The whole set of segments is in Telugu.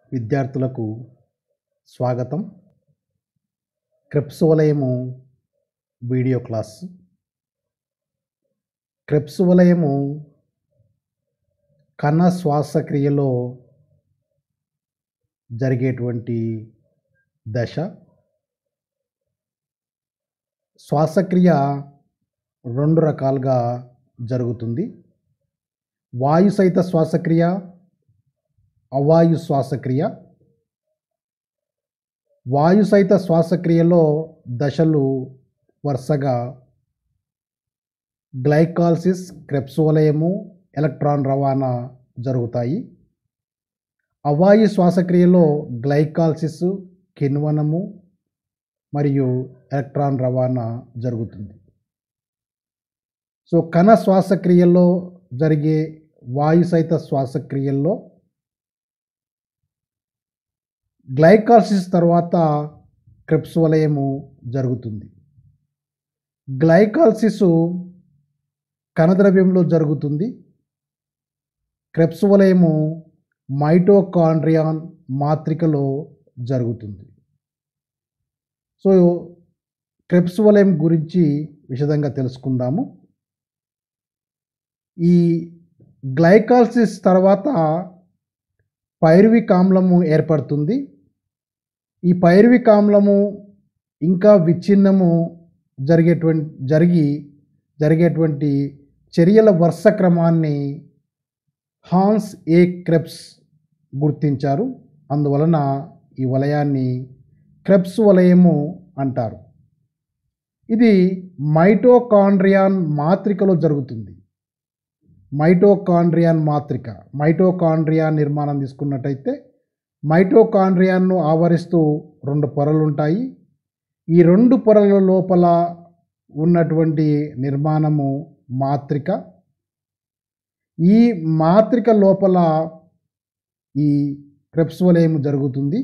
విద్యార్థులకు స్వాగతం క్రెప్స్ వలయము వీడియో క్లాస్ క్రెప్స్ వలయము కణ శ్వాసక్రియలో జరిగేటువంటి దశ శ్వాసక్రియ రెండు రకాలుగా జరుగుతుంది వాయు సహిత శ్వాసక్రియ అవాయు శ్వాసక్రియ వాయు సహిత శ్వాసక్రియలో దశలు వరుసగా గ్లైకాలసిస్ క్రెప్స్ వలయము ఎలక్ట్రాన్ రవాణా జరుగుతాయి అవాయు శ్వాసక్రియలో గ్లైకాలసిస్ కిణ్వనము మరియు ఎలక్ట్రాన్ రవాణా జరుగుతుంది సో కణ శ్వాసక్రియలో జరిగే వాయు సహిత శ్వాసక్రియల్లో గ్లైకాలసిస్ తర్వాత క్రెప్స్ వలయము జరుగుతుంది గ్లైకాలసిస్ కణద్రవ్యంలో జరుగుతుంది క్రెప్స్ వలయము మైటోకాండ్రియాన్ మాత్రికలో జరుగుతుంది సో క్రెప్స్ వలయం గురించి విశదంగా తెలుసుకుందాము ఈ గ్లైకాలసిస్ తర్వాత పైరువిక్ ఆమ్లము ఏర్పడుతుంది ఈ పైరువిక్ ఆమ్లము ఇంకా విచ్ఛిన్నము జరిగేటువంటి జరిగి జరిగేటువంటి చర్యల వరుస క్రమాన్ని హాన్స్ ఏ క్రెప్స్ గుర్తించారు అందువలన ఈ వలయాన్ని క్రెప్స్ వలయము అంటారు ఇది మైటోకాండ్రియాన్ మాత్రికలో జరుగుతుంది మైటోకాండ్రియాన్ మాత్రిక మైటోకాండ్రియా నిర్మాణం తీసుకున్నట్టయితే మైటోకాండ్రియాన్ను ఆవరిస్తూ రెండు పొరలు ఉంటాయి ఈ రెండు పొరల లోపల ఉన్నటువంటి నిర్మాణము మాత్రిక ఈ మాత్రిక లోపల ఈ క్రెప్స్ వలయం జరుగుతుంది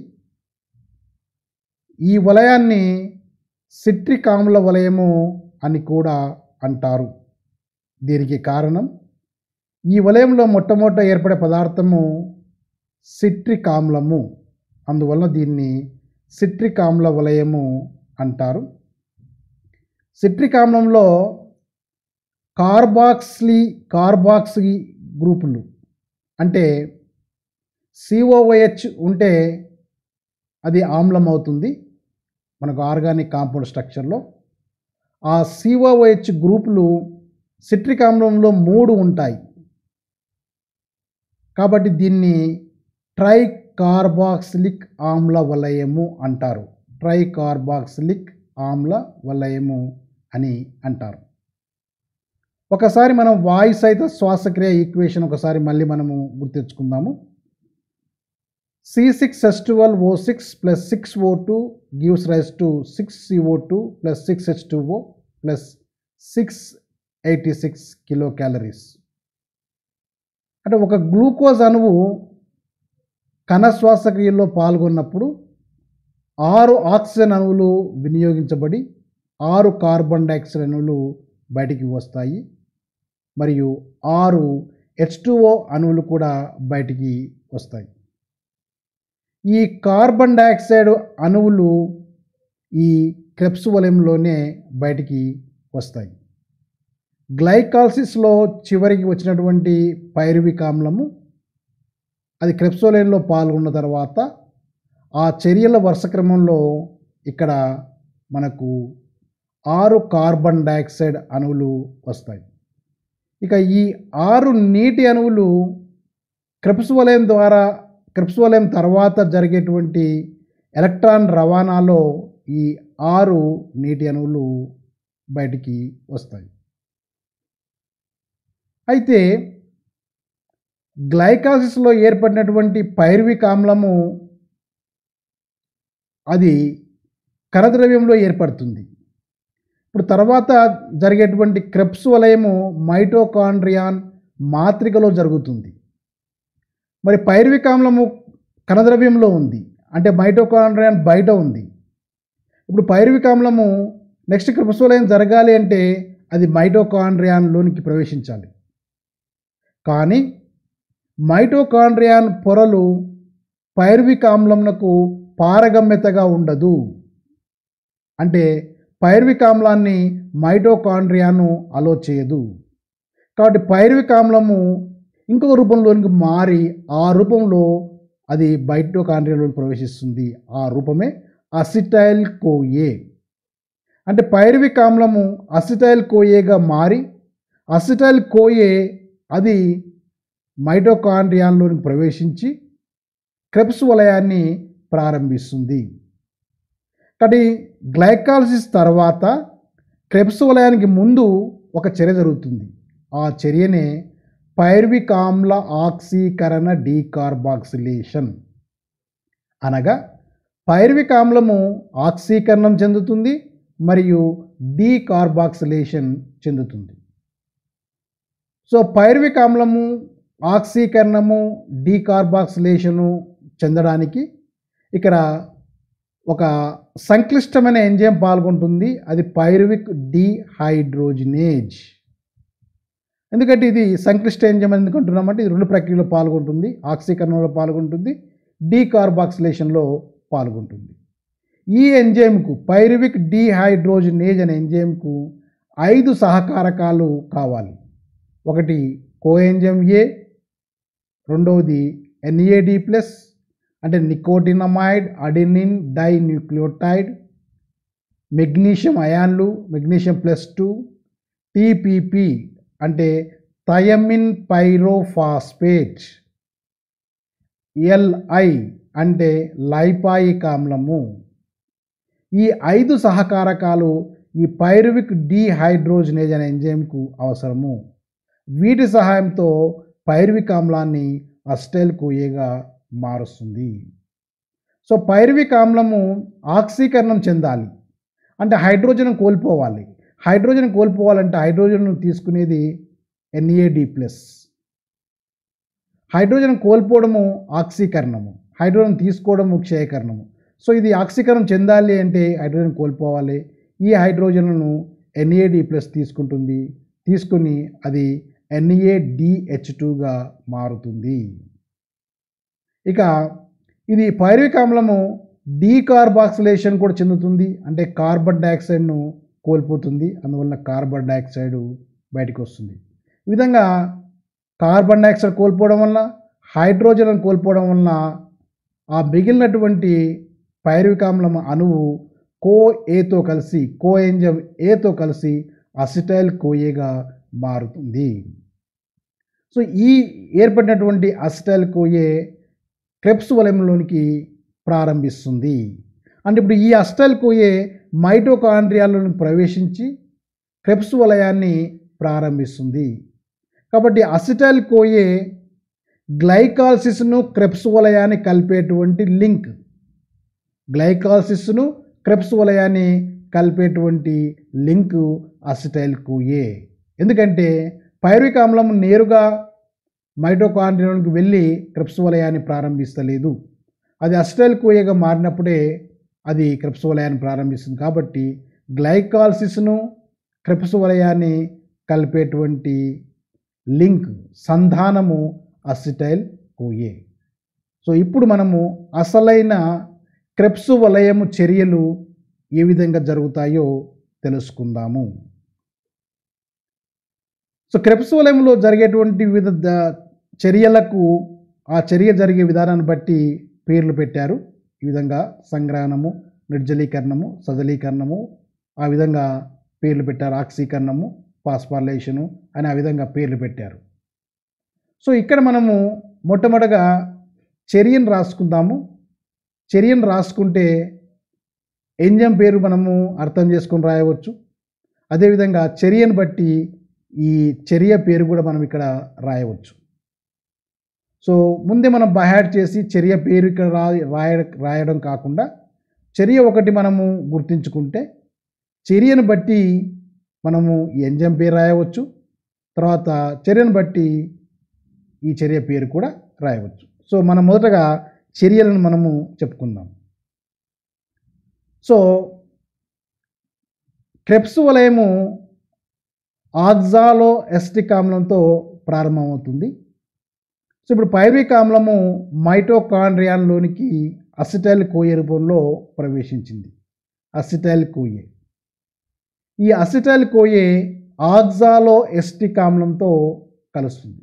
ఈ వలయాన్ని సిట్రిక్ ఆమ్ల వలయము అని కూడా అంటారు దీనికి కారణం ఈ వలయంలో మొట్టమొదట ఏర్పడే పదార్థము సిట్రిక్ ఆమ్లము అందువలన దీన్ని సిట్రిక్ ఆమ్ల వలయము అంటారు సిట్రిక్ ఆమ్లంలో కార్బాక్స్లీ కార్బాక్సీ గ్రూపులు అంటే సిఓఓహెచ్ ఉంటే అది ఆమ్లం అవుతుంది మనకు ఆర్గానిక్ కాంపౌండ్ స్ట్రక్చర్లో ఆ సిఓఓహెచ్ గ్రూపులు సిట్రిక్ ఆమ్లంలో మూడు ఉంటాయి కాబట్టి దీన్ని ట్రై కార్బాక్సిలిక్ ఆమ్ల వలయము అంటారు ట్రై కార్బాక్సిలిక్ ఆమ్ల వలయము అని అంటారు ఒకసారి మనం వాయు సహిత శ్వాసక్రియ ఈక్వేషన్ ఒకసారి మళ్ళీ మనము గుర్తించుకుందాము C six S twelve O six plus six O two gives rise to six CO two plus six H two O plus six eighty six kilo calories అంటే ఒక గ్లూకోజ్ అణువు కణ శ్వాసక్రియలో పాల్గొన్నప్పుడు ఆరు ఆక్సిజన్ అణువులు వినియోగించబడి ఆరు కార్బన్ డైఆక్సైడ్ అణువులు బయటికి వస్తాయి మరియు ఆరు హెచ్ అణువులు కూడా బయటికి వస్తాయి ఈ కార్బన్ డైఆక్సైడ్ అణువులు ఈ క్రెప్స్ వలయంలోనే బయటికి వస్తాయి గ్లైకాలసిస్లో చివరికి వచ్చినటువంటి పైరువిక్ ఆమ్లము అది క్రెప్సోలైన్లో పాల్గొన్న తర్వాత ఆ చర్యల వరుస క్రమంలో ఇక్కడ మనకు ఆరు కార్బన్ డైఆక్సైడ్ అణువులు వస్తాయి ఇక ఈ ఆరు నీటి అణువులు క్రెప్స్ వలయం ద్వారా క్రెప్స్ వలయం తర్వాత జరిగేటువంటి ఎలక్ట్రాన్ రవాణాలో ఈ ఆరు నీటి అణువులు బయటికి వస్తాయి అయితే గ్లైకాసిస్లో ఏర్పడినటువంటి పైర్విక్ ఆమ్లము అది కరద్రవ్యంలో ఏర్పడుతుంది ఇప్పుడు తర్వాత జరిగేటువంటి క్రెప్స్ వలయము మైటోకాండ్రియాన్ మాత్రికలో జరుగుతుంది మరి పైర్విక్ ఆమ్లము కణద్రవ్యంలో ఉంది అంటే మైటోకాండ్రియాన్ బయట ఉంది ఇప్పుడు పైర్విక్ ఆమ్లము నెక్స్ట్ క్రెప్స్ వలయం జరగాలి అంటే అది మైటోకాండ్రియాన్లోనికి ప్రవేశించాలి కానీ మైటోకాండ్రియాన్ పొరలు పైర్విక్ ఆమ్లంనకు పారగమ్యతగా ఉండదు అంటే పైర్విక్ ఆమ్లాన్ని మైటోకాండ్రియాను అలో చేయదు కాబట్టి పైర్విక్ ఆమ్లము ఇంకొక రూపంలోనికి మారి ఆ రూపంలో అది బైటోకాండ్రియాలో ప్రవేశిస్తుంది ఆ రూపమే అసిటైల్ కోయే అంటే పైర్విక్ ఆమ్లము అసిటైల్ కోయేగా మారి అసిటైల్ కోయే అది మైటోకాండ్రియాల్లోనికి ప్రవేశించి క్రెప్స్ వలయాన్ని ప్రారంభిస్తుంది కాబట్టి గ్లైకాలసిస్ తర్వాత క్రెప్స్ వలయానికి ముందు ఒక చర్య జరుగుతుంది ఆ చర్యనే పైర్విక్ ఆమ్ల ఆక్సీకరణ డీకార్బాక్సిలేషన్ అనగా పైర్విక్ ఆమ్లము ఆక్సీకరణం చెందుతుంది మరియు డీకార్బాక్సిలేషన్ చెందుతుంది సో పైర్విక్ ఆమ్లము ఆక్సీకరణము డీకార్బాక్సిలేషను చెందడానికి ఇక్కడ ఒక సంక్లిష్టమైన ఎంజైమ్ పాల్గొంటుంది అది పైరువిక్ డిహైడ్రోజినేజ్ ఎందుకంటే ఇది సంక్లిష్ట ఎంజైమ్ అని ఎందుకు అంటున్నామంటే ఇది రెండు ప్రక్రియలో పాల్గొంటుంది ఆక్సీకరణలో పాల్గొంటుంది డీకార్బాక్సిలేషన్లో పాల్గొంటుంది ఈ ఎంజైమ్కు పైరువిక్ డిహైడ్రోజినేజ్ అనే ఎంజైమ్కు ఐదు సహకారకాలు కావాలి ఒకటి కోఎంజైమ్ ఏ రెండవది ఎన్ఏడి ప్లస్ అంటే నికోటినమైడ్ అడినిన్ డైన్యూక్లియోటైడ్ మెగ్నీషియం అయాన్లు మెగ్నీషియం ప్లస్ టూ టీపీపీ అంటే థయమిన్ పైరోఫాస్పేట్ ఎల్ఐ అంటే లైపాయిక్ ఆమ్లము ఈ ఐదు సహకారకాలు ఈ పైరువిక్ డీహైడ్రోజినేజ్ అనే ఎంజైమ్కు అవసరము వీటి సహాయంతో పైరువిక్ ఆమ్లాన్ని అస్టైల్ కోయేగా మారుస్తుంది సో పైరువిక్ ఆమ్లము ఆక్సీకరణం చెందాలి అంటే హైడ్రోజన్ కోల్పోవాలి హైడ్రోజన్ కోల్పోవాలంటే హైడ్రోజన్ తీసుకునేది ఎన్ఏడి ప్లస్ హైడ్రోజన్ కోల్పోవడము ఆక్సీకరణము హైడ్రోజన్ తీసుకోవడము క్షయకరణము సో ఇది ఆక్సీకరణం చెందాలి అంటే హైడ్రోజన్ కోల్పోవాలి ఈ హైడ్రోజన్ను ఎన్ఏడి ప్లస్ తీసుకుంటుంది తీసుకుని అది ఎన్ఏడిహెచ్ టూగా మారుతుంది ఇక ఇది పైరువిక్ ఆమ్లము డీకార్బాక్సిలేషన్ కూడా చెందుతుంది అంటే కార్బన్ డైఆక్సైడ్ను కోల్పోతుంది అందువల్ల కార్బన్ డైఆక్సైడ్ బయటకు వస్తుంది ఈ విధంగా కార్బన్ డైఆక్సైడ్ కోల్పోవడం వల్ల హైడ్రోజన్ కోల్పోవడం వలన ఆ మిగిలినటువంటి పైరువిక్ ఆమ్లం అణువు కో ఏతో కలిసి కో ఎంజమ్ ఏతో కలిసి అసిటైల్ కోయేగా మారుతుంది సో ఈ ఏర్పడినటువంటి అసిటైల్ కోయే క్రెప్స్ వలయంలోనికి ప్రారంభిస్తుంది అంటే ఇప్పుడు ఈ అస్టైల్ కోయే మైటోకాండ్రియాలను ప్రవేశించి క్రెప్స్ వలయాన్ని ప్రారంభిస్తుంది కాబట్టి అసిటైల్ కోయే గ్లైకాల్సిస్ను క్రెప్స్ వలయాన్ని కలిపేటువంటి లింక్ గ్లైకాల్సిస్ను క్రెప్స్ వలయాన్ని కలిపేటువంటి లింక్ అసిటైల్ కోయే ఎందుకంటే పైరువిక్ ఆమ్లం నేరుగా మైటోకాండ్రియాలకు వెళ్ళి క్రెప్స్ వలయాన్ని ప్రారంభిస్తలేదు అది అసిటైల్ కోయగా మారినప్పుడే అది క్రెప్స్ వలయాన్ని ప్రారంభిస్తుంది కాబట్టి గ్లైకాల్సిస్ను క్రెప్స్ వలయాన్ని కలిపేటువంటి లింక్ సంధానము అసిటైల్ కోయే సో ఇప్పుడు మనము అసలైన క్రెప్స్ వలయము చర్యలు ఏ విధంగా జరుగుతాయో తెలుసుకుందాము సో క్రెప్స్ వలయంలో జరిగేటువంటి వివిధ ద- చర్యలకు ఆ చర్య జరిగే విధానాన్ని బట్టి పేర్లు పెట్టారు ఈ విధంగా సంగ్రహణము నిర్జలీకరణము సజలీకరణము ఆ విధంగా పేర్లు పెట్టారు ఆక్సీకరణము పాస్పార్లేషను అని ఆ విధంగా పేర్లు పెట్టారు సో ఇక్కడ మనము మొట్టమొదటగా చర్యను రాసుకుందాము చర్యను రాసుకుంటే ఎంజమ్ పేరు మనము అర్థం చేసుకొని రాయవచ్చు అదేవిధంగా చర్యను బట్టి ఈ చర్య పేరు కూడా మనం ఇక్కడ రాయవచ్చు సో ముందే మనం బహాడ్ చేసి చర్య పేరు ఇక్కడ రా రాయ రాయడం కాకుండా చర్య ఒకటి మనము గుర్తించుకుంటే చర్యను బట్టి మనము ఈ ఎంజమ్ పేరు రాయవచ్చు తర్వాత చర్యను బట్టి ఈ చర్య పేరు కూడా రాయవచ్చు సో మనం మొదటగా చర్యలను మనము చెప్పుకుందాం సో క్రెప్స్ వలయము ఆక్సాలో ఎస్టిక్ ఆమ్లంతో ప్రారంభమవుతుంది సో ఇప్పుడు పైరువిక్ ఆమ్లము మైటోకాండ్రియాన్లోనికి అసిటైల్ కోయే రూపంలో ప్రవేశించింది అసిటైల్ కోయే ఈ అసిటైల్ కోయే ఆక్సాలో ఎస్టిక్ ఆమ్లంతో కలుస్తుంది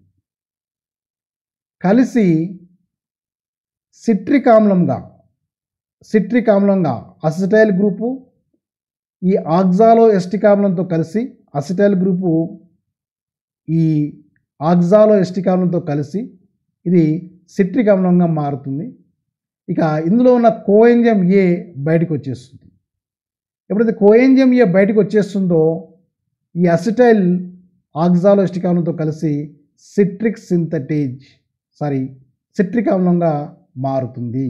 కలిసి సిట్రిక్ ఆమ్లంగా సిట్రిక్ ఆమ్లంగా అసిటైల్ గ్రూపు ఈ ఆక్సాలో ఎస్టిక్ ఆమ్లంతో కలిసి అసిటైల్ గ్రూపు ఈ ఆక్సాలో ఎస్టిక్ ఆమ్లంతో కలిసి ఇది సిట్రిక్ ఆమ్లంగా మారుతుంది ఇక ఇందులో ఉన్న కోఎంజం ఏ బయటకు వచ్చేస్తుంది ఎప్పుడైతే కోఎంజం ఏ బయటకు వచ్చేస్తుందో ఈ అసిటైల్ ఆక్సాలో ఎస్టిక్ ఆమ్లంతో కలిసి సిట్రిక్ సింథటేజ్ సారీ సిట్రిక్ ఆమ్లంగా మారుతుంది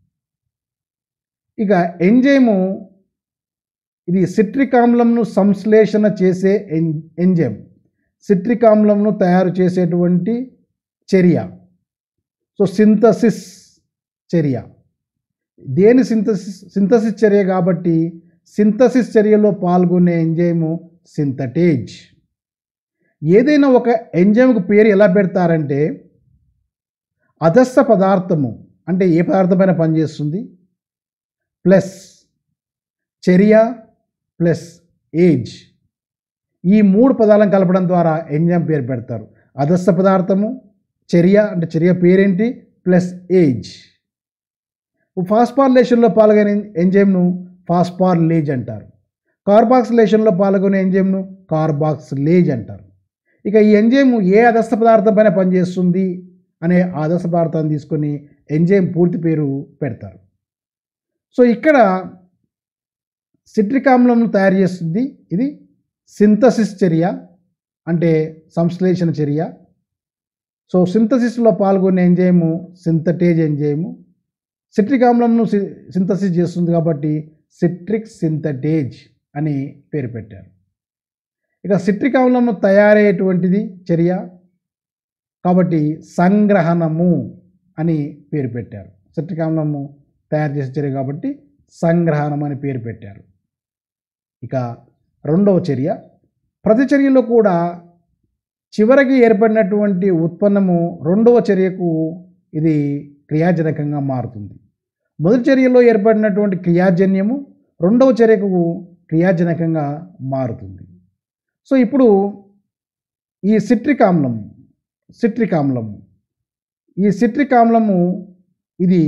ఇక ఎంజైము ఇది సిట్రిక్ ఆమ్లంను సంశ్లేషణ చేసే ఎన్ ఎంజైమ్ సిట్రిక్ ఆమ్లంను తయారు చేసేటువంటి చర్య సో సింథసిస్ చర్య దేని సింథసిస్ సింథసిస్ చర్య కాబట్టి సింథసిస్ చర్యలో పాల్గొనే ఎంజైము సింథటేజ్ ఏదైనా ఒక ఎంజైమ్కి పేరు ఎలా పెడతారంటే అదస్స పదార్థము అంటే ఏ పదార్థమైనా పనిచేస్తుంది ప్లస్ చర్య ప్లస్ ఏజ్ ఈ మూడు పదాలను కలపడం ద్వారా ఎంజైమ్ పేరు పెడతారు అదస్స పదార్థము చర్య అంటే చర్య పేరేంటి ప్లస్ ఏజ్ ఫాస్ఫార్లేషన్లో పాల్గొనే ఎంజైమ్ను ఫాస్ఫార్లేజ్ అంటారు కార్బాక్సిలేషన్లో పాల్గొనే ఎంజైమ్ను కార్బాక్సిలేజ్ అంటారు ఇక ఈ ఎంజైమ్ ఏ అదస్స పదార్థం పైన పనిచేస్తుంది అనే ఆదర్శ పదార్థాన్ని తీసుకొని ఎంజైమ్ పూర్తి పేరు పెడతారు సో ఇక్కడ సిట్రిక్ ఆమ్లంను తయారు చేస్తుంది ఇది సింథసిస్ చర్య అంటే సంశ్లేషణ చర్య సో సింథసిస్లో పాల్గొనే ఎంజైము సింథటేజ్ ఎంజైము సిట్రిక్ ఆమ్లంను సింథసిస్ చేస్తుంది కాబట్టి సిట్రిక్ సింథటేజ్ అని పేరు పెట్టారు ఇక సిట్రిక్ ఆమ్లంను తయారయ్యేటువంటిది చర్య కాబట్టి సంగ్రహణము అని పేరు పెట్టారు సిట్రిక్ ఆమ్లము తయారు చేసే చర్య కాబట్టి సంగ్రహణం అని పేరు పెట్టారు ఇక రెండవ చర్య ప్రతి చర్యలో కూడా చివరికి ఏర్పడినటువంటి ఉత్పన్నము రెండవ చర్యకు ఇది క్రియాజనకంగా మారుతుంది మొదటి చర్యలో ఏర్పడినటువంటి క్రియాజన్యము రెండవ చర్యకు క్రియాజనకంగా మారుతుంది సో ఇప్పుడు ఈ సిట్రిక్ ఆమ్లము సిట్రిక్ ఆమ్లము ఈ సిట్రిక్ ఆమ్లము ఇది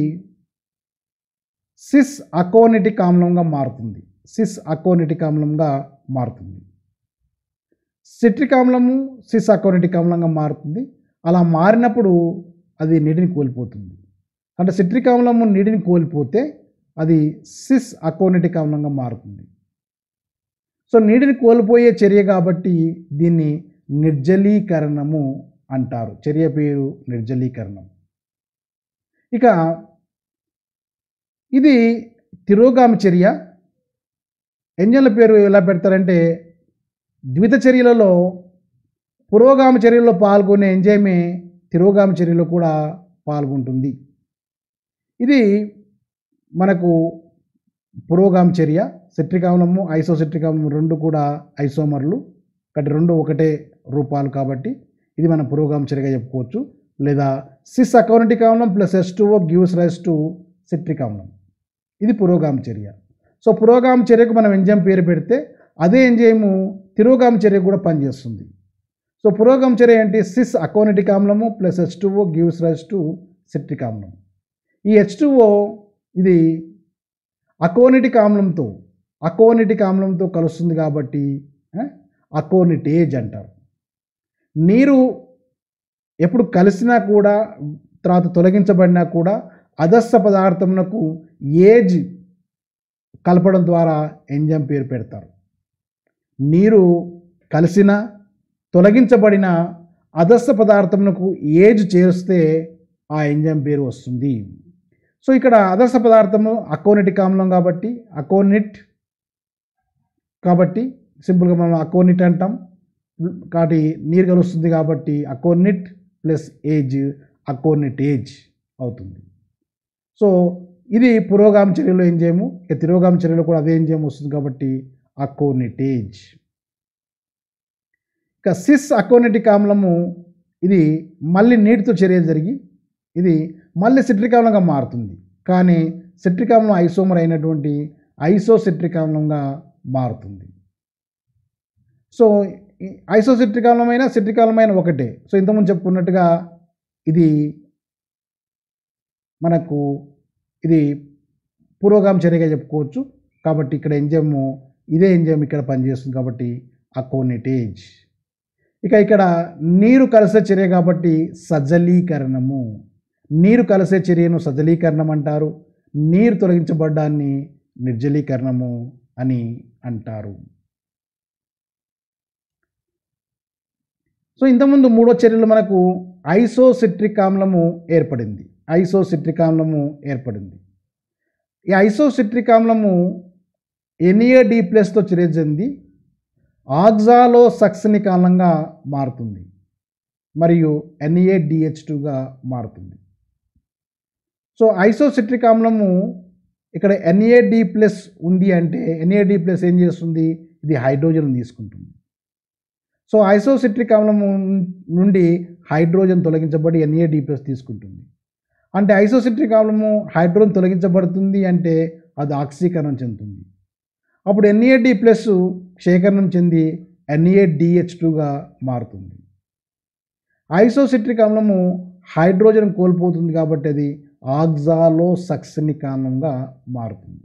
సిస్ అకోనిటిక్ ఆమ్లంగా మారుతుంది సిస్ అకోనిటిక్ ఆమ్లంగా మారుతుంది సిట్రిక్ ఆమ్లము సిస్ అకోనిటిక్ ఆమ్లంగా మారుతుంది అలా మారినప్పుడు అది నీటిని కోల్పోతుంది అంటే సిట్రిక్ ఆమ్లము నీటిని కోల్పోతే అది సిస్ అకోనిటిక్ ఆమ్లంగా మారుతుంది సో నీటిని కోల్పోయే చర్య కాబట్టి దీన్ని నిర్జలీకరణము అంటారు చర్య పేరు నిర్జలీకరణం ఇక ఇది తిరోగామి చర్య ఎంజన్ల పేరు ఎలా పెడతారంటే ద్విత చర్యలలో పురోగామి చర్యలో పాల్గొనే ఎంజైమే తిరోగామి చర్యలో కూడా పాల్గొంటుంది ఇది మనకు పురోగామి చర్య సిట్రిక్ ఆమ్లము ఐసోసిట్రిక్ ఆమ్లం రెండు కూడా ఐసోమర్లు కాబట్టి రెండు ఒకటే రూపాలు కాబట్టి ఇది మనం పురోగామి చర్యగా చెప్పుకోవచ్చు లేదా సిస్ అకౌనటిక్ ఆమ్లం plus S two gives rise to citric ఆమ్లం ఇది పురోగామి చర్య సో పురోగామి చర్యకు మనం ఎంజైమ్ పేరు పెడితే అదే ఎంజైము తిరోగామి చర్య కూడా పనిచేస్తుంది సో పురోగామి చర్య ఏంటి సిస్ అకోనటిక్ ఆమ్లము plus H two O gives rise to citric ఆమ్లం ఈ హెచ్ టూఓ ఇది అకోనిటిక్ ఆమ్లంతో అకోనిటిక్ ఆమ్లంతో కలుస్తుంది కాబట్టి అకోనిటేజ్ అంటారు నీరు ఎప్పుడు కలిసినా కూడా తర్వాత తొలగించబడినా కూడా అదస్స పదార్థమునకు ఏజ్ కలపడం ద్వారా ఎంజైమ్ పేరు పెడతారు నీరు కలిసిన తొలగించబడిన అదస్స పదార్థమునకు ఏజ్ చేస్తే ఆ ఎంజైమ్ పేరు వస్తుంది సో ఇక్కడ అదస్స పదార్థము అకోనిటిక్ ఆమ్లం కాబట్టి అకోనిట్ కాబట్టి సింపుల్గా మనం అకోనిట్ అంటాం కాబట్టి నీరు కలుస్తుంది కాబట్టి aconite plus ase aconitase అవుతుంది సో ఇది పురోగామి చర్యలో ఎంజైము ఇక తిరోగామి చర్యలో కూడా అదే ఎంజైమ్ వస్తుంది కాబట్టి అకోనిటేజ్ ఇక సిస్ అకోనిటిక్ ఆమ్లము ఇది మళ్ళీ నీటితో చర్య జరిగి ఇది మళ్ళీ సిట్రిక్ ఆమ్లంగా మారుతుంది కానీ సిట్రిక్ ఆమ్లం ఐసోమర్ అయినటువంటి ఐసోసిట్రిక్ ఆమ్లంగా మారుతుంది సో ఐసోసిట్రిక్ ఆమ్లమైన సిట్రిక్ ఆమ్లమైన ఒకటే సో ఇంతకుముందు చెప్పుకున్నట్టుగా ఇది మనకు ఇది పూర్వగామ చర్యగా చెప్పుకోవచ్చు కాబట్టి ఇక్కడ ఎంజైమ్ ఇదే ఎంజైమ్ ఇక్కడ పనిచేస్తుంది కాబట్టి అకోనిటేజ్ ఇక ఇక్కడ నీరు కలిసే చర్య కాబట్టి సజలీకరణము నీరు కలిసే చర్యను సజలీకరణం అంటారు నీరు తొలగించబడ్డాన్ని నిర్జలీకరణము అని అంటారు సో ఇంతకుముందు మూడో చర్యలు మనకు ఐసోసిట్రిక్ ఆమ్లము ఏర్పడింది ఐసోసిట్రిక్ ఆమ్లము ఏర్పడింది ఈ ఐసోసిట్రిక్ ఆమ్లము ఎన్ఏడి ప్లస్తో చర్య చెంది ఆక్సాలో సక్సనిక్ ఆమ్లంగా మారుతుంది మరియు ఎన్ఏడిహెచ్ టూగా మారుతుంది సో ఐసోసిట్రిక్ ఆమ్లము ఇక్కడ ఎన్ఏడి ప్లస్ ఉంది అంటే ఎన్ఏడి ప్లస్ ఏం చేస్తుంది ఇది హైడ్రోజన్ తీసుకుంటుంది సో ఐసోసిట్రిక్ ఆమ్లము నుండి హైడ్రోజన్ తొలగించబడి ఎన్ఏడి ప్లస్ తీసుకుంటుంది అంటే ఐసోసిట్రిక్ ఆమ్లము హైడ్రోజన్ తొలగించబడుతుంది అంటే అది ఆక్సీకరణం చెందుతుంది అప్పుడు ఎన్ఏడి ప్లస్ క్షేకరణం చెంది ఎన్ఏడిహెచ్ టూగా మారుతుంది ఐసోసిట్రిక్ ఆమ్లము హైడ్రోజన్ కోల్పోతుంది కాబట్టి అది ఆక్సాలో సక్సనిక్ ఆమ్లంగా మారుతుంది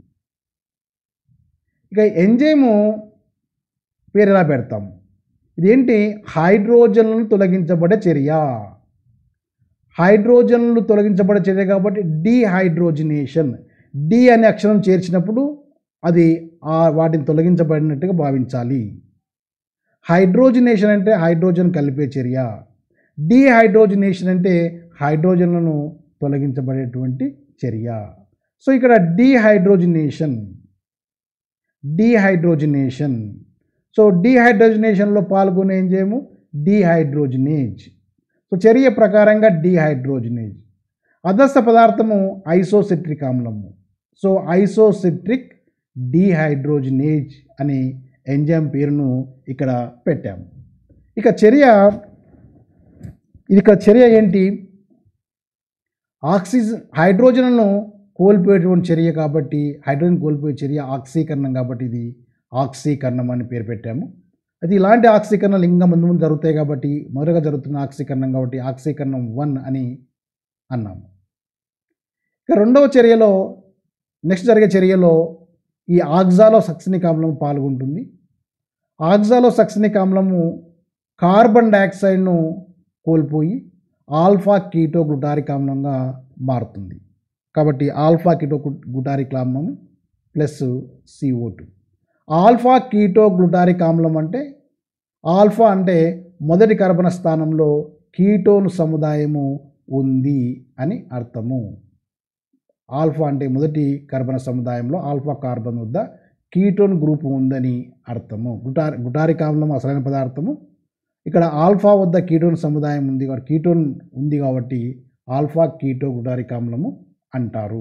ఇక ఎంజైము పేరు ఎలా పెడతాము ఇదేంటి హైడ్రోజన్లను తొలగించబడే చర్య హైడ్రోజన్లు తొలగించబడే చర్య కాబట్టి డీహైడ్రోజినేషన్ డి అనే అక్షరం చేర్చినప్పుడు అది ఆ వాటిని తొలగించబడినట్టుగా భావించాలి హైడ్రోజినేషన్ అంటే హైడ్రోజన్ కలిపే చర్య డీహైడ్రోజినేషన్ అంటే హైడ్రోజన్లను తొలగించబడేటువంటి చర్య సో ఇక్కడ డీహైడ్రోజినేషన్ డీహైడ్రోజినేషన్ సో డీహైడ్రోజినేషన్లో పాల్గొనే ఎంజైము డీహైడ్రోజినేజ్ సో చర్య ప్రకారంగా డీహైడ్రోజినేజ్ అదస్త పదార్థము ఐసోసిట్రిక్ ఆమ్లము సో ఐసోసిట్రిక్ డీహైడ్రోజినేజ్ అని ఎంజైమ్ పేరును ఇక్కడ పెట్టాము ఇక చర్య ఇది ఇక్కడ చర్య ఏంటి ఆక్సిజన్ హైడ్రోజన్ను కోల్పోయేటువంటి చర్య కాబట్టి హైడ్రోజన్ కోల్పోయే చర్య ఆక్సీకరణం కాబట్టి ఇది ఆక్సీకరణం అని పేరు పెట్టాము అయితే ఇలాంటి ఆక్సీకరణలు ఇంకా ముందు ముందు జరుగుతాయి కాబట్టి మొదటగా జరుగుతున్న ఆక్సీకరణం కాబట్టి ఆక్సీకరణం వన్ అని అన్నాము ఇక రెండవ చర్యలో నెక్స్ట్ జరిగే చర్యలో ఈ ఆక్సాలో సక్సనిక్ ఆమ్లం పాల్గొంటుంది ఆక్సాలో సక్సనిక్ ఆమ్లము కార్బన్ డయాక్సైడ్ను కోల్పోయి ఆల్ఫా కీటో గ్లుటారిక్ ఆమ్లంగా మారుతుంది కాబట్టి ఆల్ఫా కీటో గ్లుటారిక్ ఆమ్లం plus CO two alpha keto glutaric ఆమ్లం అంటే ఆల్ఫా అంటే మొదటి కర్బన స్థానంలో కీటోన్ సముదాయము ఉంది అని అర్థము ఆల్ఫా అంటే మొదటి కర్బన సముదాయంలో ఆల్ఫా కార్బన్ వద్ద కీటోన్ గ్రూప్ ఉందని అర్థము గుటార్ గుటారిక్ ఆమ్లం అసలైన పదార్థము ఇక్కడ ఆల్ఫా వద్ద కీటోన్ సముదాయం ఉంది కాబట్టి కీటోన్ ఉంది కాబట్టి ఆల్ఫా కీటో గుటారిక్ ఆమ్లము అంటారు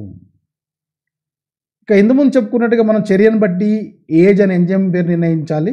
ఇక ఇంతకుముందు చెప్పుకున్నట్టుగా మనం చర్యను బట్టి ఏజ్ అనే ఎంజైమ్ పేరు నిర్ణయించాలి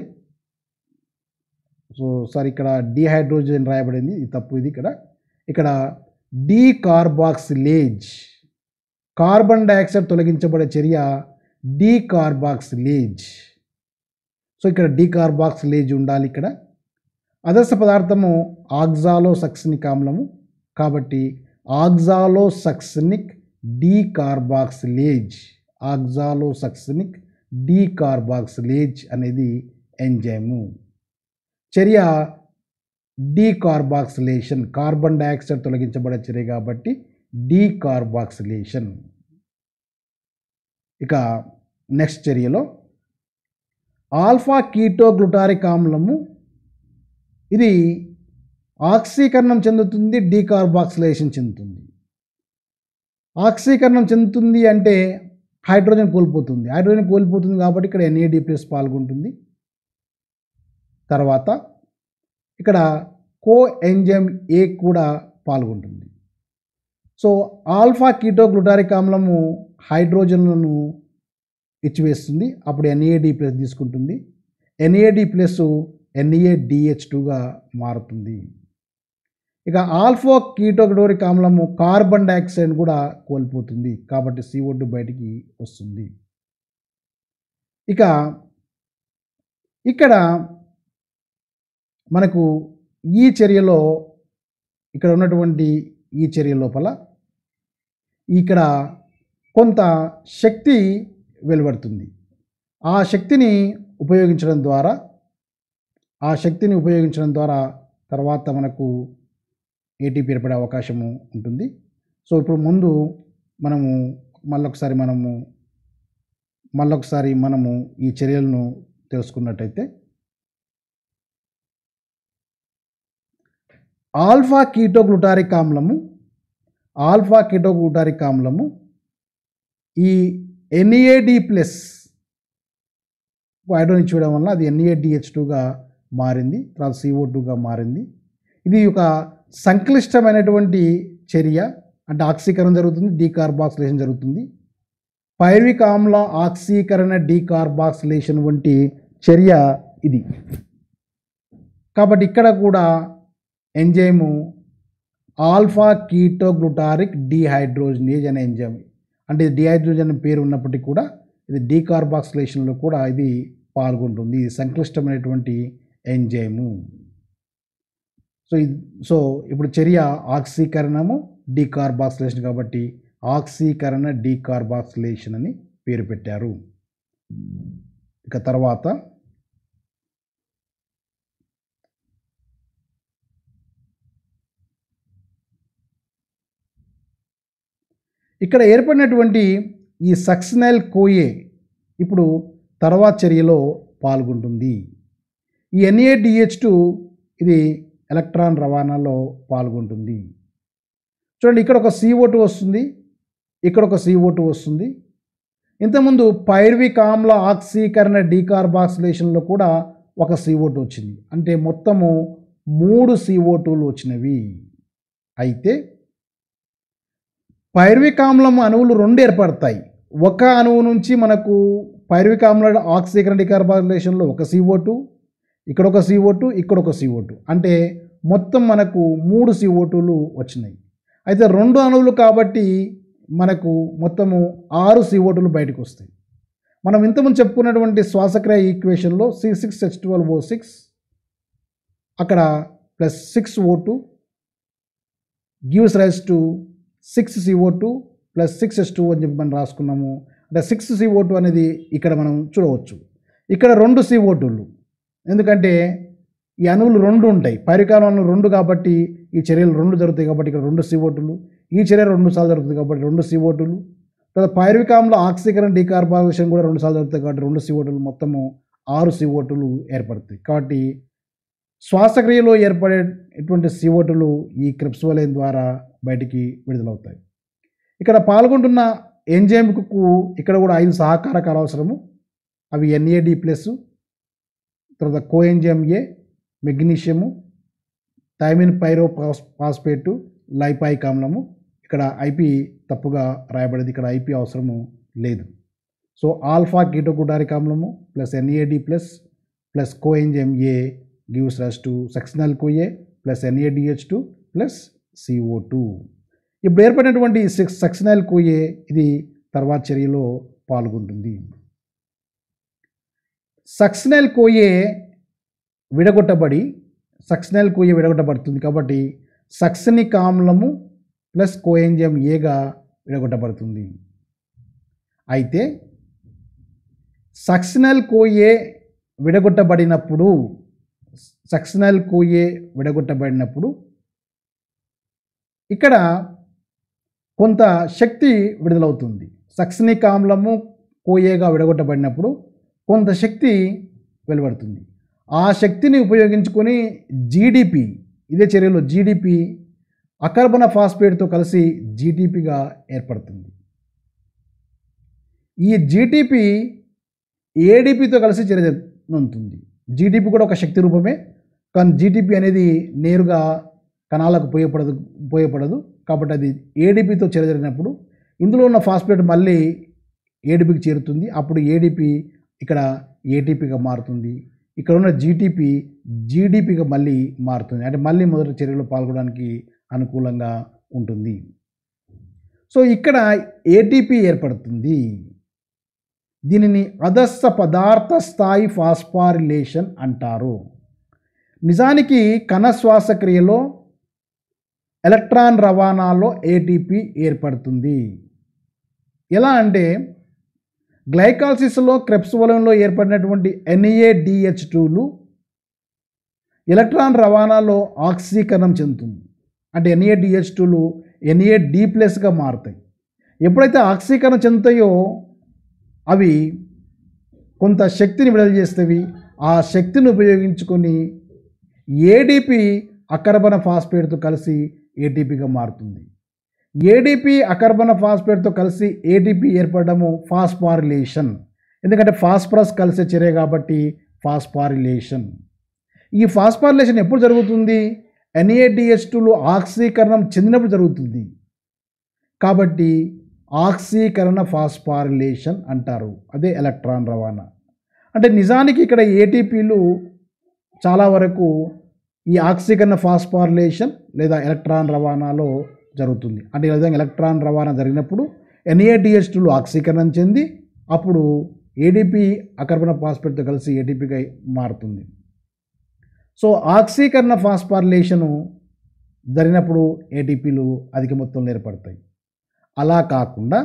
సో సార్ ఇక్కడ డీహైడ్రోజన్ రాయబడింది ఇది తప్పు ఇది ఇక్కడ ఇక్కడ డీకార్బాక్సిలేజ్ కార్బన్ డయాక్సైడ్ తొలగించబడే చర్య డీకార్బాక్సిలేజ్ సో ఇక్కడ డీకార్బాక్సిలేజ్ ఉండాలి ఇక్కడ అదర్శ పదార్థము ఆక్సాలో సక్సనిక్ ఆమ్లము కాబట్టి oxalosuccinic decarboxylase oxalosuccinic decarboxylase అనేది ఎంజైము చర్య డీకార్బాక్సిలేషన్ కార్బన్ డయాక్సైడ్ తొలగించబడే చర్య కాబట్టి డీకార్బాక్సిలేషన్ ఇక నెక్స్ట్ చర్యలో ఆల్ఫా కీటోగ్లుటారిక్ ఆమ్లము ఇది ఆక్సీకరణం చెందుతుంది డీకార్బాక్సిలేషన్ చెందుతుంది ఆక్సీకరణం చెందుతుంది అంటే హైడ్రోజన్ కోల్పోతుంది హైడ్రోజన్ కోల్పోతుంది కాబట్టి ఇక్కడ ఎన్ఏడి ప్లస్ పాల్గొంటుంది తర్వాత ఇక్కడ కో ఎంజైమ్ ఏ కూడా పాల్గొంటుంది సో ఆల్ఫా కీటోగ్లుటారిక్ ఆమ్లము హైడ్రోజన్లను ఇచ్చివేస్తుంది అప్పుడు ఎన్ఏడి ప్లస్ తీసుకుంటుంది ఎన్ఏడి ప్లస్ ఎన్ఏడిహెచ్ టూగా మారుతుంది ఇక ఆల్ఫో కీటోగ్లోరిక్ ఆమ్లము కార్బన్ డైఆక్సైడ్ కూడా కోల్పోతుంది కాబట్టి సిఓ టూ బయటికి వస్తుంది ఇక ఇక్కడ మనకు ఈ చర్యలో ఇక్కడ ఉన్నటువంటి ఈ చర్య లోపల ఇక్కడ కొంత శక్తి వెలువడుతుంది ఆ శక్తిని ఉపయోగించడం ద్వారా ఆ శక్తిని ఉపయోగించడం ద్వారా తర్వాత మనకు ఏటీపీ ఏర్పడే అవకాశము ఉంటుంది సో ఇప్పుడు ముందు మనము మళ్ళొకసారి మనము మళ్ళొకసారి మనము ఈ చర్యలను తెలుసుకున్నట్టయితే ఆల్ఫా కీటోగ్లుటారిక్ ఆమ్లము ఆల్ఫా కీటోగ్లుటారిక్ ఆమ్లము ఈ ఎన్ఏడి ప్లస్ హైడ్రోజన్ ఇచ్చేయడం వల్ల అది ఎన్ఏడిహెచ్ టూగా మారింది తర్వాత సిఓ టూగా మారింది ఇది ఒక సంక్లిష్టమైనటువంటి చర్య అంటే ఆక్సీకరణ జరుగుతుంది డీకార్బాక్సిలేషన్ జరుగుతుంది పైర్విక్ ఆమ్ల ఆక్సీకరణ డీకార్బాక్సిలేషన్ వంటి చర్య ఇది కాబట్టి ఇక్కడ కూడా ఎంజైము ఆల్ఫా కీటోగ్లుటారిక్ డీహైడ్రోజనేజ్ అనే ఎంజైమ్ అంటే ఇది డిహైడ్రోజన్ అనే పేరు ఉన్నప్పటికీ కూడా ఇది డీకార్బాక్సిలేషన్లో కూడా ఇది పాల్గొంటుంది ఇది సంక్లిష్టమైనటువంటి ఎంజైము సో ఇది సో ఇప్పుడు చర్య ఆక్సీకరణము డీకార్బాక్సిలేషన్ కాబట్టి ఆక్సీకరణ డీకార్బాక్సిలేషన్ అని పేరు పెట్టారు ఇక తర్వాత ఇక్కడ ఏర్పడినటువంటి ఈ సక్సినల్ కోయే ఇప్పుడు తర్వాత చర్యలో పాల్గొంటుంది ఈ ఎన్ఏడిహెచ్ టూ ఇది ఎలక్ట్రాన్ రవాణాలో పాల్గొంటుంది చూడండి ఇక్కడ ఒక సిఓ టూ వస్తుంది ఇక్కడ ఒక సిఓ టూ వస్తుంది ఇంతకుముందు పైర్విక్ ఆమ్ల ఆక్సీకరణ డీకార్బాక్సిలేషన్లో కూడా ఒక సిఓ టూ వచ్చింది అంటే మొత్తము మూడు సిఓ టూలు వచ్చినవి అయితే పైర్విక్ ఆమ్లం అణువులు రెండు ఏర్పడతాయి ఒక అణువు నుంచి మనకు పైర్విక్ ఆమ్ల ఆక్సీకరణ డికార్బాక్సిలేషన్లో ఒక సిఓ టూ ఇక్కడ ఒక సిఓ టూ ఇక్కడ ఒక సిఓ టూ అంటే మొత్తం మనకు మూడు సిఓ టూలు వచ్చినాయి అయితే రెండు అణువులు కాబట్టి మనకు మొత్తము ఆరు సిఓ టూలు బయటకు వస్తాయి మనం ఇంతకుముందు చెప్పుకున్నటువంటి శ్వాసక్రియ ఈక్వేషన్లో C six H twelve O six అక్కడ plus six O two gives rise to six CO two plus six S two అని చెప్పి మనం రాసుకున్నాము అంటే సిక్స్ సిఓ టూ అనేది ఇక్కడ మనం చూడవచ్చు ఇక్కడ రెండు సిఓ టూలు ఎందుకంటే ఈ అణువులు రెండు ఉంటాయి పరికాలంలో రెండు కాబట్టి ఈ చర్యలు రెండు జరుగుతాయి కాబట్టి ఇక్కడ రెండు సిఓ టూలు ఈ చర్య రెండు సార్లు జరుగుతుంది కాబట్టి రెండు సిఓ టూలు తర్వాత పైరువికాంలో ఆక్సీకరణ డీకార్బాక్సిలేషన్ కూడా రెండు సార్లు జరుగుతాయి కాబట్టి రెండు సిఓ టూలు మొత్తము ఆరు సిఓ టూలు ఏర్పడతాయి కాబట్టి శ్వాసక్రియలో ఏర్పడేటువంటి సిఓటులు ఈ క్రిప్స్ వలయం ద్వారా బయటికి విడుదలవుతాయి ఇక్కడ పాల్గొంటున్న ఎంజైమ్కు ఇక్కడ కూడా ఐదు సహకారకాలు అవసరము అవి ఎన్ఏడి ప్లస్ తర్వాత coenzyme A magnesium thiamine pyrophosphate lipoic ఆమ్లము ఇక్కడ ఐపి తప్పుగా రాయబడింది ఇక్కడ ఐపి అవసరము లేదు సో ఆల్ఫా కీటోగుడారిక్ ఆమ్లము plus NAD plus plus coenzyme A gives rise to succinyl CoA plus NADH two plus CO two ఇప్పుడు ఏర్పడినటువంటి సిక్స్ సెక్షనల్ కోఏ ఇది తర్వాత చర్యలో పాల్గొంటుంది సక్సినల్ కోయే విడగొట్టబడి సక్సినల్ కోయే విడగొట్టబడుతుంది కాబట్టి సక్సినిక్ ఆమ్లము ప్లస్ కోఎంజియం ఏగా విడగొట్టబడుతుంది అయితే సక్సినల్ కోయే విడగొట్టబడినప్పుడు సక్సినల్ కోయే విడగొట్టబడినప్పుడు ఇక్కడ కొంత శక్తి విడుదలవుతుంది సక్సినిక్ ఆమ్లము కోయేగా విడగొట్టబడినప్పుడు కొంత శక్తి వెలువడుతుంది ఆ శక్తిని ఉపయోగించుకొని జీడిపి ఇదే చర్యలో జీడిపి అకర్బన ఫాస్ఫేట్తో కలిసి జీటీపీగా ఏర్పడుతుంది ఈ జీటీపీ ఏడిపితో కలిసి చర్య ఉంటుంది జీడిపి కూడా ఒక శక్తి రూపమే కానీ జీటీపీ అనేది నేరుగా కణాలకు పోయపడదు పోయపడదు కాబట్టి అది ఏడిపితో చర్య జరిగినప్పుడు ఇందులో ఉన్న ఫాస్ఫేట్ మళ్ళీ ఏడిపికి చేరుతుంది అప్పుడు ఏడిపి ఇక్కడ ఏటీపీగా మారుతుంది ఇక్కడ ఉన్న జీటీపీ జీడిపిగా మళ్ళీ మారుతుంది అంటే మళ్ళీ మొదటి చర్యలో పాల్గొనడానికి అనుకూలంగా ఉంటుంది సో ఇక్కడ ఏటీపీ ఏర్పడుతుంది దీనిని అదస్స పదార్థ స్థాయి ఫాస్ఫారిలేషన్ అంటారు నిజానికి కణ శ్వాసక్రియలో ఎలక్ట్రాన్ రవాణాలో ఏటీపీ ఏర్పడుతుంది ఎలా అంటే గ్లైకాలసిస్లో క్రెప్స్ వలయంలో ఏర్పడినటువంటి ఎన్ఏడిహెచ్ టూలు ఎలక్ట్రాన్ రవాణాలో ఆక్సీకరణం చెందుతుంది అంటే ఎన్ఏడిహెచ్ టూలు ఎన్ఏ డి ప్లస్గా మారుతాయి ఎప్పుడైతే ఆక్సీకరణ చెందుతాయో అవి కొంత శక్తిని విడుదల చేస్తవి ఆ శక్తిని ఉపయోగించుకొని ఏడిపి అకర్బన ఫాస్ఫేట్తో కలిసి ఏటీపీగా మారుతుంది ఏడిపి అకర్బన ఫాస్ఫేట్తో కలిసి ఏటీపీ ఏర్పడము ఫాస్ఫారిలేషన్ ఎందుకంటే ఫాస్ఫరస్ కలిసే చర్య కాబట్టి ఫాస్ఫారిలేషన్ ఈ ఫాస్ఫారిలేషన్ ఎప్పుడు జరుగుతుంది ఎన్ఏడిహెచ్ టూలో ఆక్సీకరణం చెందినప్పుడు జరుగుతుంది కాబట్టి ఆక్సీకరణ ఫాస్ఫారిలేషన్ అంటారు అదే ఎలక్ట్రాన్ రవాణా అంటే నిజానికి ఇక్కడ ఏటీపీలు చాలా వరకు ఈ ఆక్సీకరణ ఫాస్ఫారిలేషన్ లేదా ఎలక్ట్రాన్ రవాణాలో జరుగుతుంది అంటే ఈ విధంగా ఎలక్ట్రాన్ రవాణా జరిగినప్పుడు ఎన్ఏడిహెచ్ టూలు ఆక్సీకరణం చెంది అప్పుడు ఏడిపి అకర్బన ఫాస్ఫేట్తో కలిసి ఏటీపీగా మారుతుంది సో ఆక్సీకరణ ఫాస్ఫారిలేషను జరిగినప్పుడు ఏటీపీలు అధిక మొత్తంలో ఏర్పడతాయి అలా కాకుండా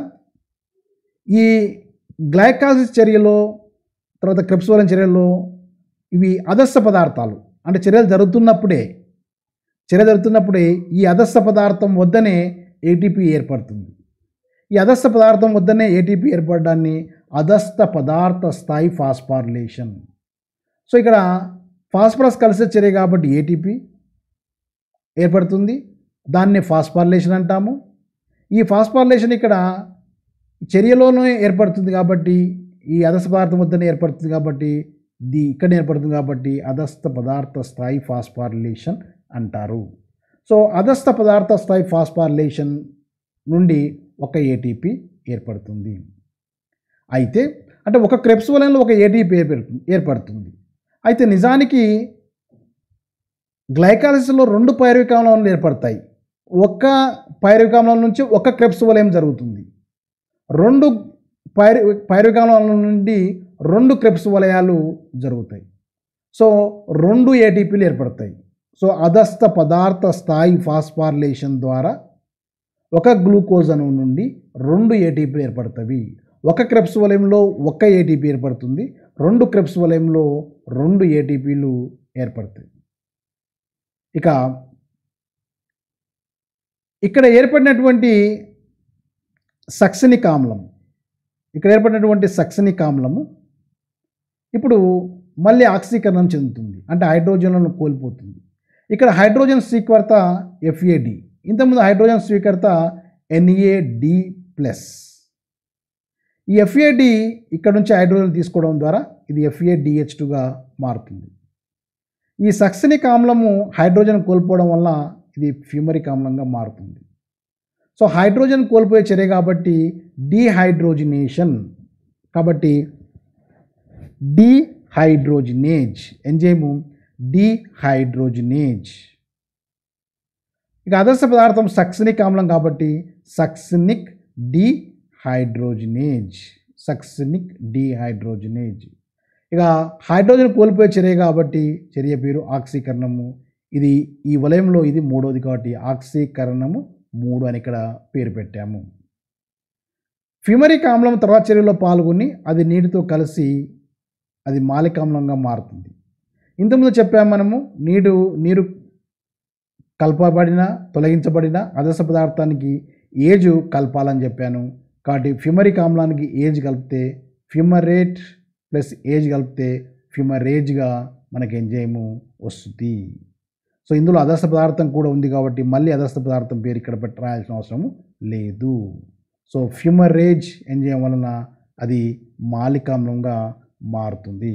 ఈ గ్లైకాలసిస్ చర్యలో తర్వాత క్రిప్స్వలం చర్యల్లో ఇవి అదస్స పదార్థాలు అంటే చర్యలు జరుగుతున్నప్పుడే చర్య జరుగుతున్నప్పుడే ఈ అదస్స పదార్థం వద్దనే ఏటీపీ ఏర్పడుతుంది ఈ అదస్స పదార్థం వద్దనే ఏటీపీ ఏర్పడడాన్ని అదస్థ పదార్థ స్థాయి ఫాస్ఫారిలేషన్ సో ఇక్కడ ఫాస్ఫరస్ కలిసే చర్య కాబట్టి ఏటీపీ ఏర్పడుతుంది దాన్ని ఫాస్ఫారిలేషన్ అంటాము ఈ ఫాస్ఫారిలేషన్ ఇక్కడ చర్యలోనే ఏర్పడుతుంది కాబట్టి ఈ అదస్థ పదార్థం వద్దనే ఏర్పడుతుంది కాబట్టి ఇది ఇక్కడ ఏర్పడుతుంది కాబట్టి అదస్థ పదార్థ స్థాయి ఫాస్ఫారిలేషన్ అంటారు సో అదస్థ పదార్థ స్థాయి ఫాస్ఫారిలేషన్ నుండి ఒక ఏటీపీ ఏర్పడుతుంది అయితే అంటే ఒక క్రెప్స్ వలయంలో ఒక ఏటీపీ ఏర్పడుతుంది ఏర్పడుతుంది అయితే నిజానికి గ్లైకాలసిస్లో రెండు పైరువిక ఆమ్లాలు ఏర్పడతాయి ఒక్క పైరువిక ఆమ్లం నుంచి ఒక క్రెప్స్ వలయం జరుగుతుంది రెండు పైరు పైరువిక ఆమ్లాల నుండి రెండు క్రెప్స్ వలయాలు జరుగుతాయి సో రెండు ఏటీపీలు ఏర్పడతాయి సో అదస్థ పదార్థ స్థాయి ఫాస్ఫారిలేషన్ ద్వారా ఒక గ్లూకోజ్ అణువు నుండి రెండు ఏటీపీలు ఏర్పడతాయి ఒక క్రెప్స్ వలయంలో ఒక ఏటీపీ ఏర్పడుతుంది రెండు క్రెప్స్ వలయంలో రెండు ఏటీపీలు ఏర్పడతాయి ఇక ఇక్కడ ఏర్పడినటువంటి సక్సనిక్ ఆమ్లం ఇక్కడ ఏర్పడినటువంటి సక్సనిక్ ఆమ్లము ఇప్పుడు మళ్ళీ ఆక్సీకరణం చెందుతుంది అంటే హైడ్రోజన్లను కోల్పోతుంది ఇక్కడ హైడ్రోజన్ స్వీకర్త ఎఫ్ఏడి ఇంతకుముందు హైడ్రోజన్ స్వీకర్త ఎన్ఏడి ప్లస్ ఈ ఎఫ్ఏడి ఇక్కడ నుంచి హైడ్రోజన్ తీసుకోవడం ద్వారా ఇది ఎఫ్ఏడిహెచ్ టూగా మారుతుంది ఈ సక్సనిక్ ఆమ్లము హైడ్రోజన్ కోల్పోవడం వల్ల ఇది ఫ్యూమరిక్ ఆమ్లంగా మారుతుంది సో హైడ్రోజన్ కోల్పోయే చర్య కాబట్టి డీహైడ్రోజినేషన్ కాబట్టి డీహైడ్రోజినేజ్ ఎంజైము డీహైడ్రోజినేజ్ ఇక ఆదర్శ పదార్థం సక్సనిక్ ఆమ్లం కాబట్టి సక్సనిక్ డీహైడ్రోజినేజ్ సక్సనిక్ డీహైడ్రోజినేజ్ ఇక హైడ్రోజన్ కోల్పోయే చర్య కాబట్టి చర్య పేరు ఆక్సీకరణము ఇది ఈ వలయంలో ఇది మూడోది కాబట్టి ఆక్సీకరణము మూడు అని ఇక్కడ పేరు పెట్టాము ఫ్యూమరిక్ ఆమ్లం తర్వాత చర్యలో పాల్గొని అది నీటితో కలిసి అది మాలిక ఆమ్లంగా మారుతుంది ఇంతకుముందు చెప్పాము మనము నీరు నీరు కలపబడిన తొలగించబడిన అదస పదార్థానికి ఏజు కలపాలని చెప్పాను కాబట్టి ఫ్యూమరిక్ ఆమ్లానికి ఏజ్ కలిపితే ఫ్యూమరేట్ ప్లస్ ఏజ్ కలిపితే ఫ్యూమరేజ్గా మనకి ఎంజైము వస్తుంది సో ఇందులో అదస్థ పదార్థం కూడా ఉంది కాబట్టి మళ్ళీ అదస్థ పదార్థం పేరు ఇక్కడ పెట్టి రాయాల్సిన అవసరం లేదు సో ఫ్యూమరేజ్ ఎంజైమ్ వలన అది మాలికామ్లంగా మారుతుంది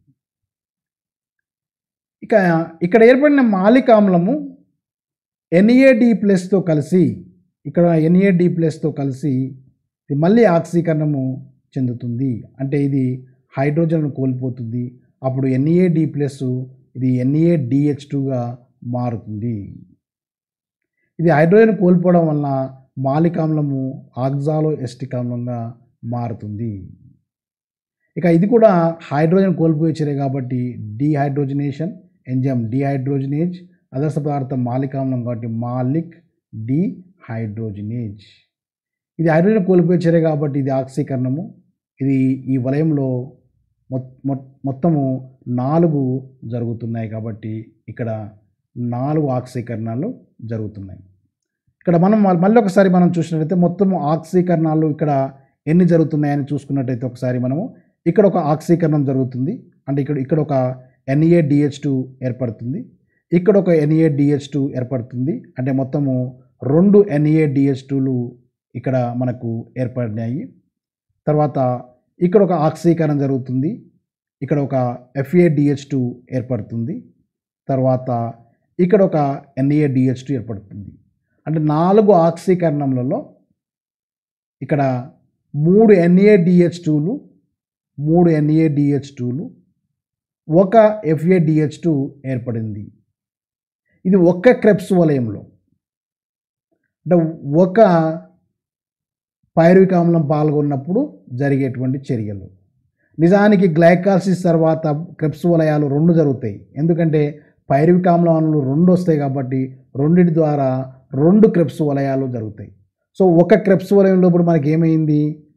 ఇక ఇక్కడ ఏర్పడిన మాలికామ్లము ఎన్ఏడి ప్లస్తో కలిసి ఇక్కడ ఎన్ఏడి ప్లస్తో కలిసి ఇది మళ్ళీ ఆక్సీకరణము చెందుతుంది అంటే ఇది హైడ్రోజన్ను కోల్పోతుంది అప్పుడు ఎన్ఏడి ప్లస్ ఇది ఎన్ఏ డిహెచ్ టూగా మారుతుంది ఇది హైడ్రోజన్ కోల్పోవడం వలన మాలికామ్లము ఆక్సాలో ఎస్టిక్ ఆమ్లంగా మారుతుంది ఇక ఇది కూడా హైడ్రోజన్ కోల్పోయే చర్య కాబట్టి డీహైడ్రోజనేషన్ ఎంజైమ్ డీహైడ్రోజనేజ్ అదర్శ పదార్థం మాలికామ్లం కాబట్టి మాలిక్ డీహైడ్రోజనేజ్ ఇది హైడ్రోజన్ కోల్పోయే చర్య కాబట్టి ఇది ఆక్సీకరణము ఇది ఈ వలయంలో మొత్తము నాలుగు జరుగుతున్నాయి కాబట్టి ఇక్కడ నాలుగు ఆక్సీకరణాలు జరుగుతున్నాయి ఇక్కడ మనం మళ్ళీ ఒకసారి మనం చూసినట్లయితే మొత్తము ఆక్సీకరణాలు ఇక్కడ ఎన్ని జరుగుతున్నాయని చూసుకున్నట్టయితే ఒకసారి మనము ఇక్కడ ఒక ఆక్సీకరణం జరుగుతుంది అంటే ఇక్కడ ఇక్కడ ఒక ఎన్ఏ డిహెచ్ టూ ఏర్పడుతుంది ఇక్కడ ఒక ఎన్ఏ డిహెచ్ టూ ఏర్పడుతుంది అంటే మొత్తము రెండు ఎన్ఏ డిహెచ్ టూలు ఇక్కడ మనకు ఏర్పడినాయి తర్వాత ఇక్కడ ఒక ఆక్సీకరణం జరుగుతుంది ఇక్కడ ఒక ఎఫ్ఏ డిహెచ్ టూ ఏర్పడుతుంది తర్వాత ఇక్కడ ఒక ఎన్ఏ డిహెచ్ టూ ఏర్పడుతుంది అంటే నాలుగు ఆక్సీకరణములలో ఇక్కడ మూడు ఎన్ఏ డిహెచ్ టూలు మూడు ఎన్ఏ డిహెచ్ టూలు ఒక ఎఫ్ఏ డిహెచ్ టూ ఏర్పడింది ఇది ఒక్క క్రెప్స్ వలయంలో అంటే ఒక పైరువిక ఆమ్లం పాల్గొన్నప్పుడు జరిగేటువంటి చర్యలు నిజానికి గ్లైకాలసిస్ తర్వాత క్రెప్స్ వలయాలు రెండు జరుగుతాయి ఎందుకంటే పైరువిక ఆమ్లం అణువులు రెండు వస్తాయి కాబట్టి రెండింటి ద్వారా రెండు క్రెప్స్ వలయాలు జరుగుతాయి సో ఒక క్రెప్స్ వలయంలో ఇప్పుడు మనకి ఏమైంది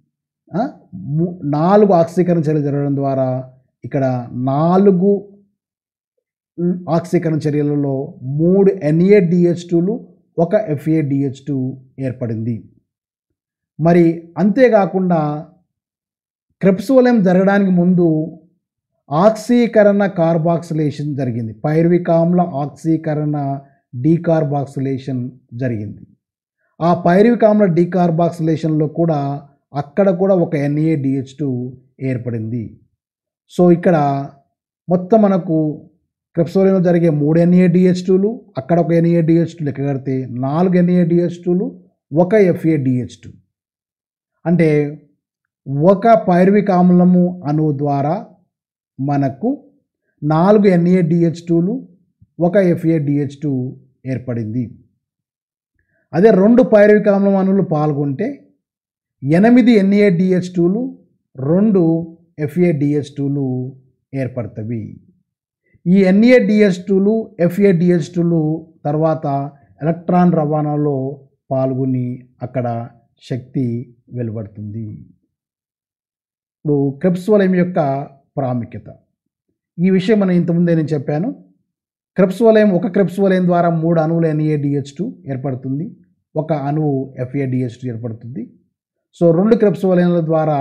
నాలుగు ఆక్సీకరణ చర్యలు జరగడం ద్వారా ఇక్కడ నాలుగు ఆక్సీకరణ చర్యలలో మూడు ఎన్ఏ డిహెచ్ టూలు ఒక ఎఫ్ఏ డిహెచ్ టూ ఏర్పడింది మరి అంతేకాకుండా క్రెప్స్ వలయం జరగడానికి ముందు ఆక్సీకరణ కార్బాక్సిలేషన్ జరిగింది పైర్విక్ ఆమ్ల ఆక్సీకరణ డీకార్బాక్సిలేషన్ జరిగింది ఆ పైర్విక్ ఆమ్ల డీకార్బాక్సిలేషన్లో కూడా అక్కడ కూడా ఒక ఎన్ఏ డిహెచ్ టూ ఏర్పడింది సో ఇక్కడ మొత్తం మనకు క్రిప్సోలియంలో జరిగే మూడు ఎన్ఏ డిహెచ్ టూలు అక్కడ ఒక ఎన్ఏ డిహెచ్ టూ లెక్క కడితే నాలుగు ఎన్ఏ డిహెచ్ టూలు ఒక ఎఫ్ఏ డిహెచ్ టూ అంటే ఒక పైర్విక్ ఆమ్లము అణువు ద్వారా మనకు నాలుగు ఎన్ఏ డిహెచ్ టూలు ఒక ఎఫ్ఏ డిహెచ్ టూ ఏర్పడింది అదే రెండు పైర్విక్ ఆమ్లం అణువులు పాల్గొంటే ఎనిమిది ఎన్ఏ డిహెచ్ టూలు రెండు ఎఫ్ఏ డిహెచ్ టూలు ఏర్పడతవి ఈ ఎన్ఏ డిహెచ్ టూలు ఎఫ్ఏ డిహెచ్ టూలు తర్వాత ఎలక్ట్రాన్ రవాణాలో పాల్గొని అక్కడ శక్తి వెలువడుతుంది ఇప్పుడు క్రెప్స్ వలయం యొక్క ప్రాముఖ్యత ఈ విషయం మనం ఇంతకుముందే నేను చెప్పాను క్రెప్స్ వలయం ఒక క్రెప్స్ వలయం ద్వారా మూడు అణువులు ఎన్ఏ డిహెచ్ టూ ఏర్పడుతుంది ఒక అణువు ఎఫ్ఏ డిహెచ్ టూ ఏర్పడుతుంది సో రెండు క్రెప్స్ వలయాల ద్వారా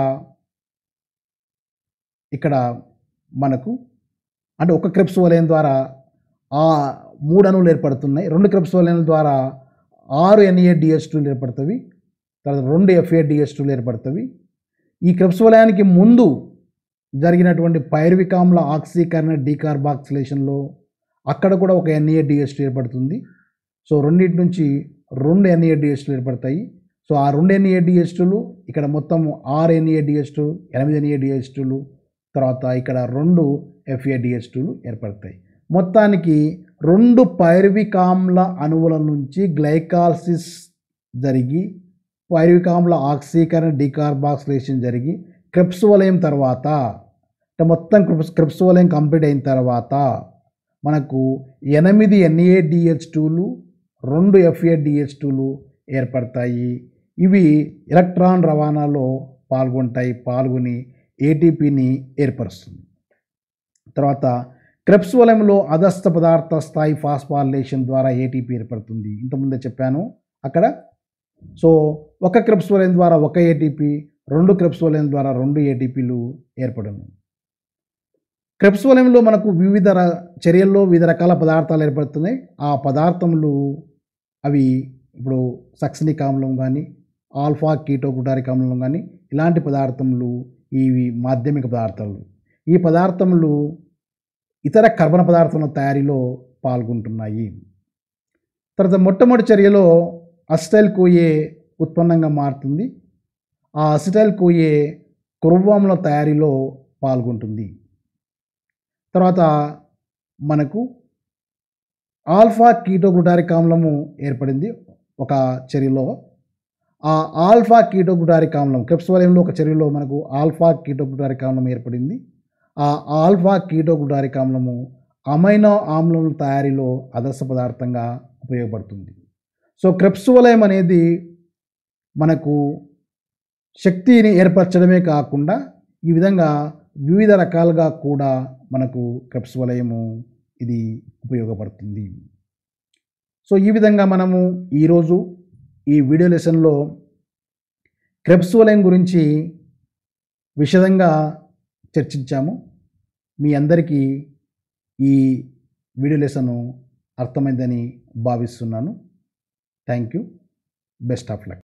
ఇక్కడ మనకు అంటే ఒక క్రెప్స్ వలయం ద్వారా ఆ మూడు అణువులు ఏర్పడుతున్నాయి రెండు క్రెప్స్ వలయాల ద్వారా ఆరు ఎన్ఏ డిహెచ్ టూలు ఏర్పడుతుంది తర్వాత రెండు ఎఫ్ఏ డిహెచ్ టూలు ఏర్పడుతుంది ఈ క్రెప్స్ వలయానికి ముందు జరిగినటువంటి పైర్వికామ్ల ఆక్సీకరణ డీకార్బాక్సిలేషన్లో అక్కడ కూడా ఒక ఎన్ఏ డిహెచ్ టూ ఏర్పడుతుంది సో రెండింటి నుంచి రెండు ఎన్ఏ డిహెచ్ టూలు ఏర్పడతాయి సో ఆ రెండు ఎన్ఏ డిహెచ్ టూలు ఇక్కడ మొత్తం ఆరు ఎన్ఏ డిహెచ్ టూ ఎనిమిది ఎన్ఏ డిహెచ్ టూలు తర్వాత ఇక్కడ రెండు ఎఫ్ఏ డిహెచ్ టూలు ఏర్పడతాయి మొత్తానికి రెండు పైర్వికామ్ల అణువుల నుంచి గ్లైకాలసిస్ జరిగి పైర్వికామ్ల ఆక్సీకరణ డీకార్బాక్సిలేషన్ జరిగి క్రిప్స్ వలయం తర్వాత అంటే మొత్తం క్రిప్స్ క్రిప్స్ వలయం కంప్లీట్ అయిన తర్వాత మనకు ఎనిమిది ఎన్ఏ డిహెచ్ టూలు రెండు ఎఫ్ఏ డిహెచ్ టూలు ఏర్పడతాయి ఇవి ఎలక్ట్రాన్ రవాణాలో పాల్గొంటాయి పాల్గొని ఏటీపీని ఏర్పరుస్తుంది తర్వాత క్రెప్స్ వలయంలో అధస్థ పదార్థ స్థాయి ఫాస్ఫారిలేషన్ ద్వారా ఏటీపీ ఏర్పడుతుంది ఇంతకుముందే చెప్పాను అక్కడ సో ఒక క్రెప్స్ వలయం ద్వారా ఒక ఏటీపీ రెండు క్రెప్స్ వలయం ద్వారా రెండు ఏటీపీలు ఏర్పడను క్రెప్స్ వలయంలో మనకు వివిధ ర- చర్యల్లో వివిధ రకాల పదార్థాలు ఏర్పడుతున్నాయి ఆ పదార్థములు అవి ఇప్పుడు సక్సనిక్ ఆమ్లం కానీ ఆల్ఫా కీటోకుటారిక్ ఆమ్లం కానీ ఇలాంటి పదార్థములు ఇవి మాధ్యమిక పదార్థాలు ఈ పదార్థములు ఇతర కర్బన పదార్థాల తయారీలో పాల్గొంటున్నాయి తర్వాత మొట్టమొదటి చర్యలో అసిటైల్ కోయే ఉత్పన్నంగా మారుతుంది ఆ అసిటైల్ కోయే క్రొవ్వాముల తయారీలో పాల్గొంటుంది తర్వాత మనకు ఆల్ఫా కీటోగ్లుటారిక్ ఆమ్లము ఏర్పడింది ఒక చర్యలో ఆ ఆల్ఫా కీటోగ్లుటారిక్ ఆమ్లం క్రెప్స్ వలయంలో ఒక చర్యలో మనకు ఆల్ఫా కీటోగ్లుటారిక్ ఆమ్లం ఏర్పడింది ఆ ఆల్ఫా కీటోగ్లుటారిక్ ఆమ్లము అమైనో ఆమ్లం తయారీలో ఆదర్శ పదార్థంగా ఉపయోగపడుతుంది సో క్రెప్స్ వలయం అనేది మనకు శక్తిని ఏర్పరచడమే కాకుండా ఈ విధంగా వివిధ రకాలుగా కూడా మనకు క్రెప్స్ వలయము ఇది ఉపయోగపడుతుంది సో ఈ విధంగా మనము ఈరోజు ఈ వీడియో లెసన్లో క్రెప్స్ వలయం గురించి విశదంగా చర్చించాము మీ అందరికీ ఈ వీడియో లెసన్ అర్థమైందని భావిస్తున్నాను thank you best of luck